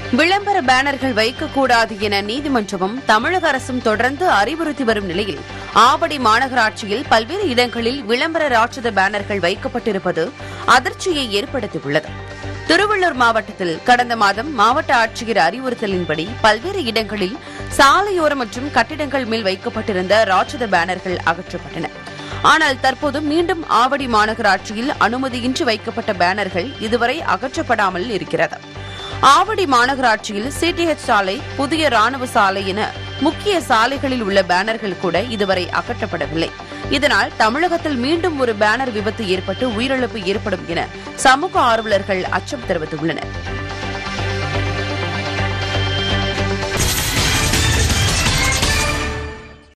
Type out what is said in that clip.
விளம்பர பேனர்கள் வைக்கக்கூடாது என நீதிமன்றமும் தமிழக அரசும் தொடர்ந்து அறிவுறுத்தி வரும் நிலையில் ஆவடி மாநகராட்சியில் பல்வேறு இடங்களில் விளம்பர ராட்சத பேனர்கள் வைக்கப்பட்டிருப்பது அதிர்ச்சியை ஏற்படுத்தியுள்ளது திருவள்ளூர் மாவட்டத்தில் கடந்த மாதம் மாவட்ட ஆட்சியர் அறிவுறுத்தலின்படி பல்வேறு இடங்களில் சாலையோரம் மற்றும் கட்டிடங்கள் மேல் வைக்கப்பட்டிருந்த ராட்சத பேனர்கள் அகற்றப்பட்டன ஆனால் தற்போது மீண்டும் ஆவடி மாநகராட்சியில் அனுமதியின்றி வைக்கப்பட்ட பேனர்கள் இதுவரை அகற்றப்படாமல் இருக்கிறது ஆவடி மாநகராட்சியில் சிடிஎச் சாலை புதிய ராணுவ சாலை என முக்கிய சாலைகளில் உள்ள பேனர்கள் கூட இதுவரை அகற்றப்படவில்லை இதனால் தமிழகத்தில் மீண்டும் ஒரு பேனர் விபத்து ஏற்பட்டு உயிரிழப்பு ஏற்படும் என சமூக ஆர்வலர்கள் அச்சம் தெரிவித்துள்ளனர்